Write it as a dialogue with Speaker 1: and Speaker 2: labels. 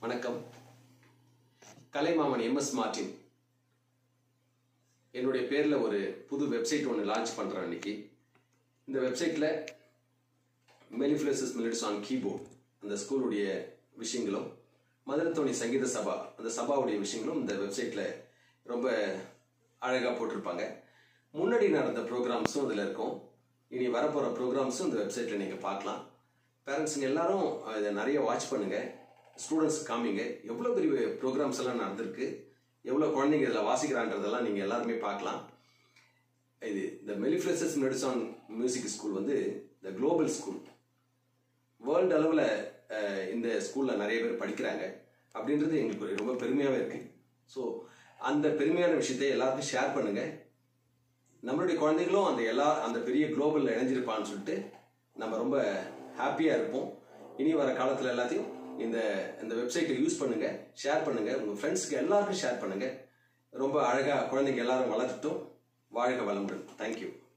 Speaker 1: வணக்கம் கலைமாமன் MS Martin என்னுடைய பேரில் ஒரு புது வெப்சைட் ஒன்று லான்ச் பண்ணுறேன் இன்னைக்கு இந்த வெப்சைட்டில் மெலிஃப்ளசஸ் மிலிட்ஸ் ஆன் கீபோர்ட் அந்த ஸ்கூலுடைய விஷயங்களும் மதுரத்தோணி சங்கீத சபா அந்த சபாவுடைய விஷயங்களும் இந்த வெப்சைட்டில் ரொம்ப அழகாக போட்டிருப்பாங்க முன்னாடி நடந்த ப்ரோக்ராம்ஸும் அதில் இருக்கும் இனி வரப்போகிற ப்ரோக்ராம்ஸும் இந்த வெப்சைட்டில் நீங்கள் பார்க்கலாம் பேரண்ட்ஸுங்க எல்லாரும் இதை நிறைய வாட்ச் பண்ணுங்கள் ஸ்டூடெண்ட்ஸ் காமிங்க எவ்வளோ பெரிய ப்ரோக்ராம்ஸ் எல்லாம் நடந்திருக்கு எவ்வளோ குழந்தைங்க இதில் வாசிக்கிறான்றதெல்லாம் நீங்கள் எல்லாருமே பார்க்கலாம் இது இந்த மெலிஃப்ளசஸ் மெடிசான் மியூசிக் ஸ்கூல் வந்து இந்த குளோபல் ஸ்கூல் வேர்ல்டு அளவில் இந்த ஸ்கூலில் நிறைய பேர் படிக்கிறாங்க அப்படின்றது எங்களுக்கு ஒரு ரொம்ப பெருமையாகவே இருக்குது ஸோ அந்த பெருமையான விஷயத்தை எல்லாருக்கும் ஷேர் பண்ணுங்கள் நம்மளுடைய குழந்தைகளும் அந்த எல்லா அந்த பெரிய குளோபலில் இணைஞ்சிருப்பான்னு சொல்லிட்டு நம்ம ரொம்ப ஹாப்பியாக இருப்போம் இனி வர காலத்தில் எல்லாத்தையும் இந்த இந்த வெப்சைட்டை யூஸ் பண்ணுங்க ஷேர் பண்ணுங்க உங்கள் ஃப்ரெண்ட்ஸ்க்கு எல்லாருக்கும் ஷேர் பண்ணுங்க ரொம்ப அழகாக குழந்தைங்க எல்லாரும் வளர்த்துட்டும் வாழ்க வளமுடன் தேங்க்யூ